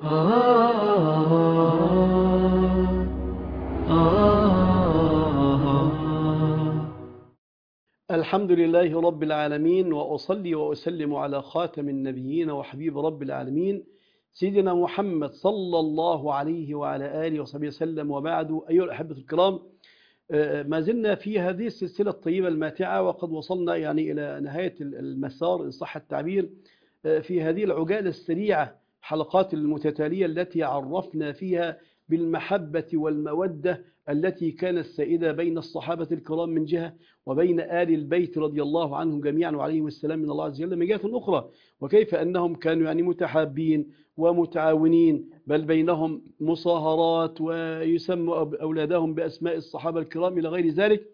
الحمد لله رب العالمين وأصلي وأسلم على خاتم النبيين وحبيب رب العالمين سيدنا محمد صلى الله عليه وعلى آله وصحبه وسلم وبعد أيها الأحبة الكرام ما زلنا في هذه السلسلة الطيبة الماتعة وقد وصلنا يعني إلى نهاية المسار إن صح التعبير في هذه العجالة السريعة حلقات المتتالية التي عرفنا فيها بالمحبة والمودة التي كانت سائدة بين الصحابة الكرام من جهة وبين آل البيت رضي الله عنهم جميعا وعليهم السلام من الله عز وجل من جهة أخرى وكيف أنهم كانوا يعني متحابين ومتعاونين بل بينهم مصاهرات ويسموا أولادهم بأسماء الصحابة الكرام إلى غير ذلك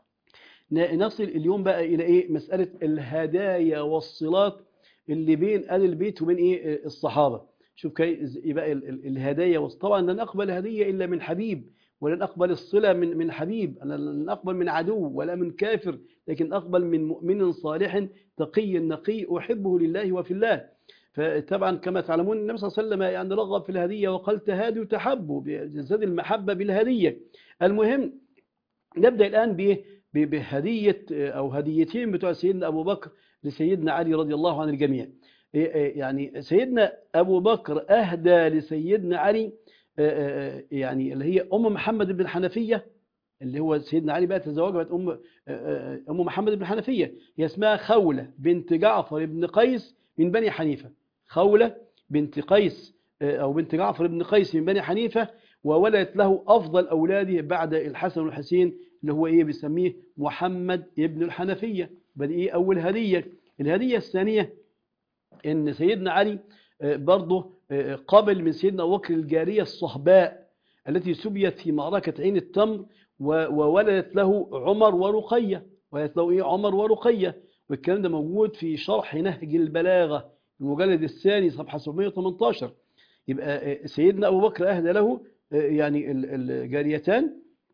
نصل اليوم بقى إلى إيه مسألة الهدايا والصلات اللي بين آل البيت وبين إيه الصحابة شوف كيف يبقى الهدايا طبعا لن أقبل هدية إلا من حبيب ولن أقبل الصلة من من حبيب أنا لن أقبل من عدو ولا من كافر لكن أقبل من مؤمن صالح تقي نقي أحبه لله وفي الله فطبعا كما تعلمون النبي صلى الله عليه وسلم يعني رغب في الهدية وقال تهادوا تحبوا بزاد المحبة بالهدية المهم نبدأ الآن بإيه بهدية أو هديتين بتوع سيدنا أبو بكر لسيدنا علي رضي الله عن الجميع يعني سيدنا أبو بكر أهدى لسيدنا علي يعني اللي هي أم محمد بن الحنفية اللي هو سيدنا علي بقى تزوجها بقت أم, أم محمد بن الحنفية هي اسمها خولة بنت جعفر بن قيس من بني حنيفة خولة بنت قيس أو بنت جعفر بن قيس من بني حنيفة وولدت له أفضل أولاده بعد الحسن والحسين اللي هو إيه بيسميه محمد ابن الحنفية بدي إيه أول هدية الهدية الثانية إن سيدنا علي برضه قبل من سيدنا أبو بكر الجارية الصهباء التي سبيت في معركة عين التمر وولدت له عمر ورقية ولدت له إيه عمر ورقية والكلام ده موجود في شرح نهج البلاغة المجلد الثاني صفحة 718 يبقى سيدنا أبو بكر أهدى له يعني الجاريتان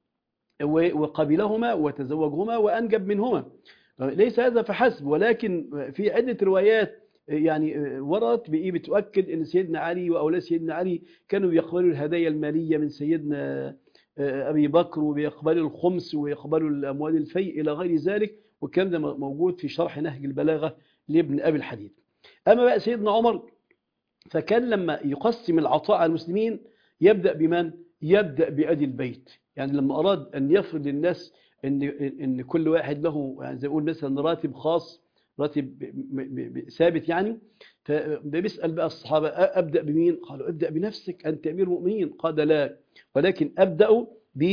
وقبلهما وتزوجهما وأنجب منهما ليس هذا فحسب ولكن في عدة روايات يعني وردت بإيه بتؤكد أن سيدنا علي وأولاد سيدنا علي كانوا بيقبلوا الهدايا المالية من سيدنا أبي بكر وبيقبلوا الخمس ويقبلوا الأموال الفيء إلى غير ذلك والكلام ده موجود في شرح نهج البلاغة لابن أبي الحديد أما بقى سيدنا عمر فكان لما يقسم العطاء على المسلمين يبدأ بمن؟ يبدأ بأدي البيت يعني لما أراد أن يفرض للناس أن, إن كل واحد له يعني زي يقول مثلا راتب خاص راتب ثابت يعني فبيسأل بقى الصحابة أبدأ بمين؟ قالوا ابدأ بنفسك أنت أمير المؤمنين قال لا ولكن أبدأ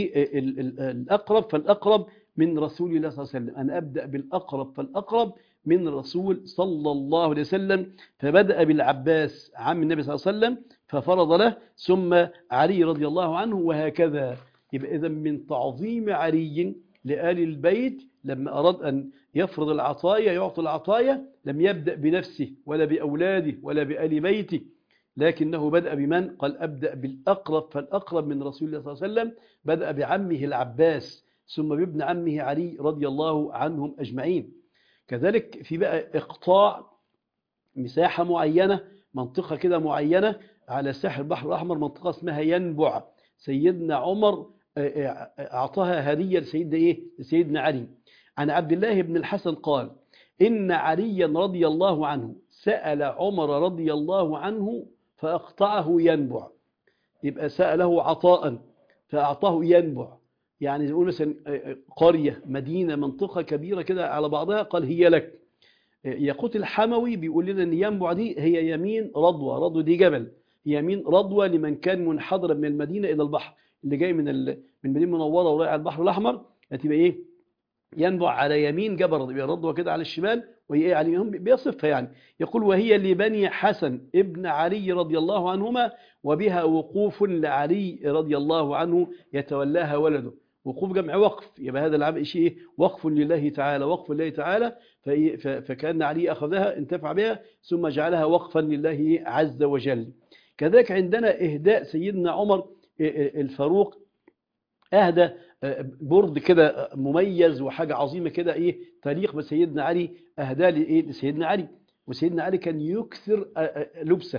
بالأقرب فالأقرب من رسول الله صلى الله عليه وسلم أنا أبدأ بالأقرب فالأقرب من رسول صلى الله عليه وسلم فبدأ بالعباس عم النبي صلى الله عليه وسلم ففرض له ثم علي رضي الله عنه وهكذا يبقى إذا من تعظيم علي لآل البيت لما أراد أن يفرض العطايا يعطي العطايا لم يبدأ بنفسه ولا بأولاده ولا بآل بيته لكنه بدأ بمن؟ قال أبدأ بالأقرب فالأقرب من رسول الله صلى الله عليه وسلم بدأ بعمه العباس ثم بابن عمه علي رضي الله عنهم أجمعين كذلك في بقى إقطاع مساحة معينة منطقة كده معينة على ساحل البحر الأحمر منطقة اسمها ينبع سيدنا عمر أعطاها هدية لسيدنا إيه؟ لسيدنا علي عن عبد الله بن الحسن قال إن عليا رضي الله عنه سأل عمر رضي الله عنه فأقطعه ينبع يبقى سأله عطاء فأعطاه ينبع يعني نقول مثلا قرية مدينة منطقة كبيرة كده على بعضها قال هي لك يقوت الحموي بيقول لنا ان ينبع دي هي يمين رضوة رضوة دي جبل يمين رضوة لمن كان منحدرا من المدينة إلى البحر اللي جاي من من المدينة المنورة ورايح على البحر الأحمر هتبقى إيه ينبع على يمين جبل رضوة رضوة كده على الشمال وهي إيه عليهم بيصفها يعني يقول وهي لبني حسن ابن علي رضي الله عنهما وبها وقوف لعلي رضي الله عنه يتولاها ولده وقوف جمع وقف يبقى هذا العمل شيء وقف لله تعالى وقف لله تعالى فكأن علي أخذها انتفع بها ثم جعلها وقفا لله عز وجل كذلك عندنا إهداء سيدنا عمر الفاروق أهدى برد كده مميز وحاجة عظيمة كده إيه تليق بسيدنا علي أهدى لإيه لسيدنا علي وسيدنا علي كان يكثر لبسه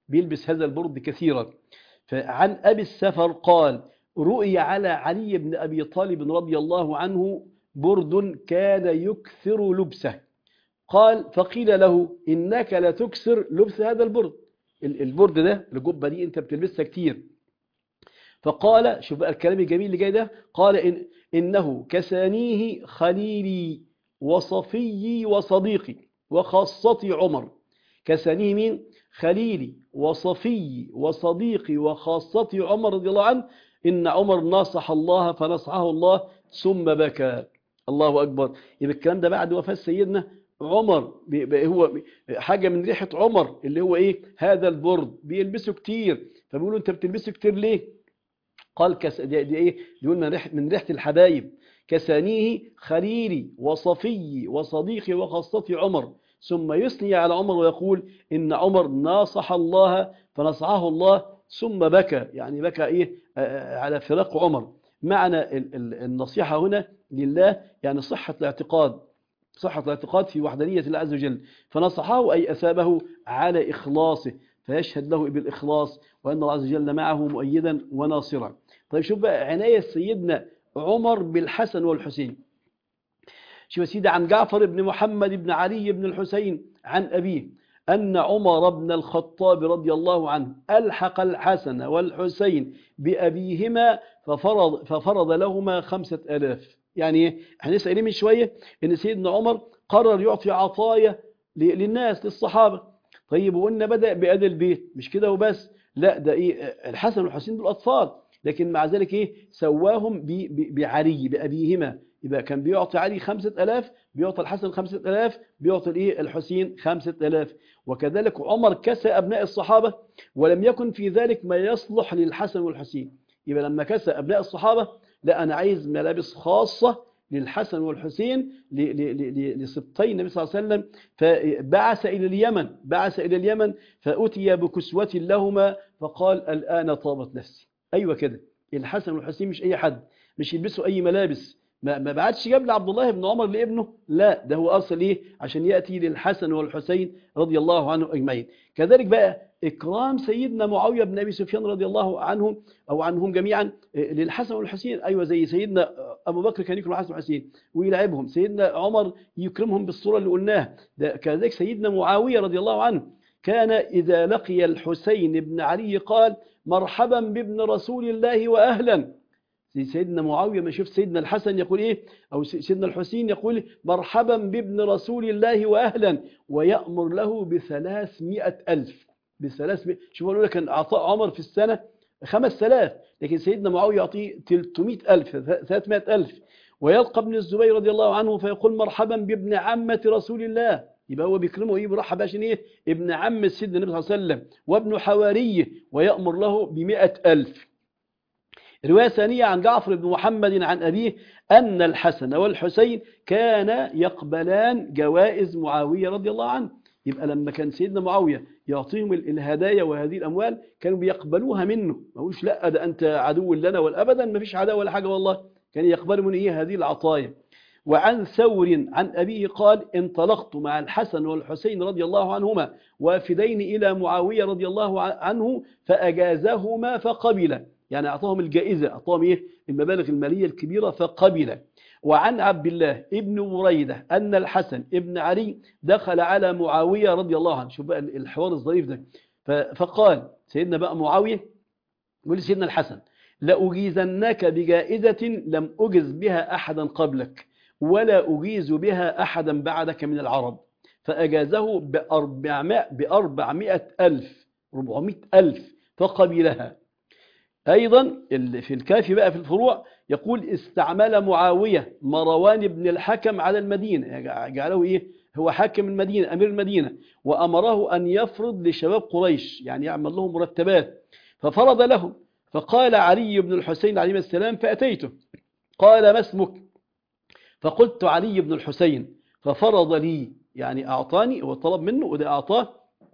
بيلبس هذا البرد كثيرا فعن أبي السفر قال رؤي على علي بن أبي طالب رضي الله عنه برد كان يكثر لبسه قال فقيل له إنك لتكسر لبس هذا البرد البرد ده الجبة دي أنت بتلبسها كتير فقال شوف بقى الكلام الجميل اللي جاي ده قال إن إنه كسانيه خليلي وصفيي وصديقي وخاصتي عمر كسانيه مين خليلي وصفيي وصديقي وخاصتي عمر رضي الله عنه إن عمر ناصح الله فنصحه الله ثم بكى الله أكبر يبقى الكلام ده بعد وفاة سيدنا عمر هو حاجة من ريحة عمر اللي هو إيه هذا البرد بيلبسه كتير فبيقولوا أنت بتلبسه كتير ليه قال كس... دي, دي إيه بيقول من ريحة, من ريحة الحبايب كسانيه خليلي وصفي وصديقي وخاصتي عمر ثم يثني على عمر ويقول إن عمر ناصح الله فنصحه الله ثم بكى يعني بكى إيه على فراق عمر معنى النصيحة هنا لله يعني صحة الاعتقاد صحة الاعتقاد في وحدانية الله عز وجل فنصحه أي أثابه على إخلاصه فيشهد له بالإخلاص وأن الله عز وجل معه مؤيدا وناصرا طيب شوف بقى عناية سيدنا عمر بالحسن والحسين شوف سيدي عن جعفر بن محمد بن علي بن الحسين عن أبيه أن عمر بن الخطاب رضي الله عنه ألحق الحسن والحسين بأبيهما ففرض, ففرض لهما خمسة ألاف يعني احنا لسه قايلين من شوية ان سيدنا عمر قرر يعطي عطايا للناس للصحابة طيب وقلنا بدأ بأهل البيت مش كده وبس لا ده ايه الحسن والحسين دول أطفال لكن مع ذلك ايه سواهم بعلي بأبيهما يبقى كان بيعطي علي خمسة ألاف بيعطي الحسن خمسة ألاف بيعطي الإيه الحسين خمسة ألاف وكذلك عمر كسى أبناء الصحابة ولم يكن في ذلك ما يصلح للحسن والحسين يبقى لما كسى أبناء الصحابة لا أنا عايز ملابس خاصة للحسن والحسين لسبطي النبي صلى الله عليه وسلم فبعث إلى اليمن بعث إلى اليمن فأتي بكسوة لهما فقال الآن طابت نفسي أيوة كده الحسن والحسين مش أي حد مش يلبسوا أي ملابس ما ما بعتش جاب لعبد الله بن عمر لابنه لا ده هو أرسل إيه عشان يأتي للحسن والحسين رضي الله عنه أجمعين كذلك بقى إكرام سيدنا معاوية بن أبي سفيان رضي الله عنه أو عنهم جميعا للحسن والحسين أيوة زي سيدنا أبو بكر كان يكرم الحسن والحسين ويلعبهم سيدنا عمر يكرمهم بالصورة اللي قلناها ده كذلك سيدنا معاوية رضي الله عنه كان إذا لقي الحسين بن علي قال مرحبا بابن رسول الله وأهلا سيدنا معاوية ما شوف سيدنا الحسن يقول إيه أو سيدنا الحسين يقول مرحبا بابن رسول الله وأهلا ويأمر له بثلاثمائة ألف بثلاثمائة شوف أقول لك عطاء عمر في السنة خمس ثلاث لكن سيدنا معاوية يعطيه 300 ألف 300 ألف ويلقى ابن الزبير رضي الله عنه فيقول مرحبا بابن عمة رسول الله يبقى هو بيكرمه ايه برحب عشان ايه ابن عم سيدنا النبي صلى الله عليه وسلم وابن حواريه ويأمر له بمئة ألف رواية ثانية عن جعفر بن محمد عن أبيه أن الحسن والحسين كان يقبلان جوائز معاوية رضي الله عنه يبقى لما كان سيدنا معاوية يعطيهم الهدايا وهذه الأموال كانوا بيقبلوها منه ما هوش لا ده أنت عدو لنا والأبدا ما فيش عداوة ولا حاجة والله كان يقبل من إيه هذه العطايا وعن ثور عن أبيه قال انطلقت مع الحسن والحسين رضي الله عنهما وافدين إلى معاوية رضي الله عنه فأجازهما فقبل يعني أعطاهم الجائزة أعطاهم إيه المبالغ المالية الكبيرة فقبل وعن عبد الله ابن بريدة أن الحسن ابن علي دخل على معاوية رضي الله عنه شوف بقى الحوار الظريف ده فقال سيدنا بقى معاوية يقول سيدنا الحسن لأجيزنك بجائزة لم أجز بها أحدا قبلك ولا أجيز بها أحدا بعدك من العرب فأجازه بأربعمائة, بأربعمائة ألف ربعمائة ألف فقبلها أيضا في الكافي بقى في الفروع يقول استعمل معاوية مروان بن الحكم على المدينة جعله إيه هو حاكم المدينة أمير المدينة وأمره أن يفرض لشباب قريش يعني يعمل لهم مرتبات ففرض لهم فقال علي بن الحسين عليه السلام فأتيته قال ما اسمك فقلت علي بن الحسين ففرض لي يعني أعطاني وطلب منه وده أعطاه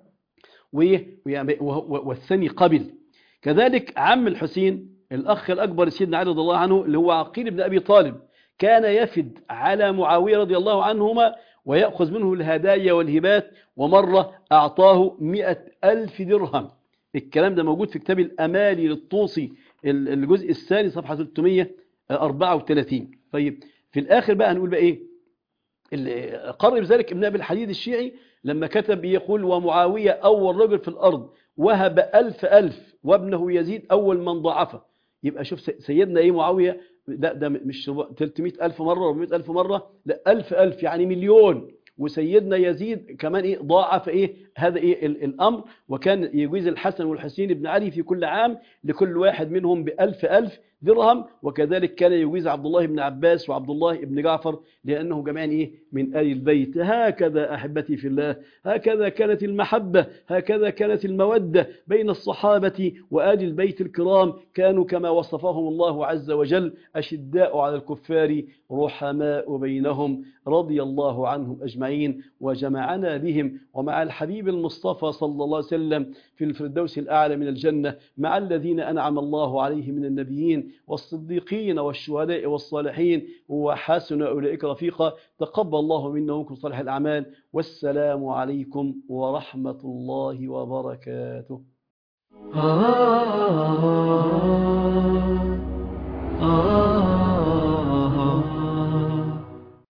والثاني قبل كذلك عم الحسين الأخ الأكبر سيدنا علي رضي الله عنه اللي هو عقيل بن أبي طالب كان يفد على معاوية رضي الله عنهما ويأخذ منه الهدايا والهبات ومرة أعطاه مئة ألف درهم الكلام ده موجود في كتاب الأمالي للطوسي ال- الجزء الثاني صفحة 334 طيب في الآخر بقى هنقول بقى إيه اللي قرب ذلك ابن أبي الحديد الشيعي لما كتب يقول ومعاوية أول رجل في الأرض وهب ألف ألف وابنه يزيد أول من ضعفه يبقى شوف سي- سيدنا إيه معاوية لا ده مش ربع- 300 ألف مرة 400 ألف مرة لا ألف ألف يعني مليون وسيدنا يزيد كمان إيه ضاعف إيه هذا إيه ال- الأمر وكان يجوز الحسن والحسين بن علي في كل عام لكل واحد منهم بألف ألف درهم وكذلك كان يجوز عبد الله بن عباس وعبد الله بن جعفر لأنه جميعا إيه من آل البيت هكذا أحبتي في الله هكذا كانت المحبة هكذا كانت المودة بين الصحابة وآل البيت الكرام كانوا كما وصفهم الله عز وجل أشداء على الكفار رحماء بينهم رضي الله عنهم أجمعين وجمعنا بهم ومع الحبيب المصطفى صلى الله عليه وسلم في الفردوس الأعلى من الجنة مع الذين أنعم الله عليهم من النبيين والصديقين والشهداء والصالحين وحسن أولئك رفيقا تقبل الله منا ومنكم صالح الأعمال والسلام عليكم ورحمة الله وبركاته ah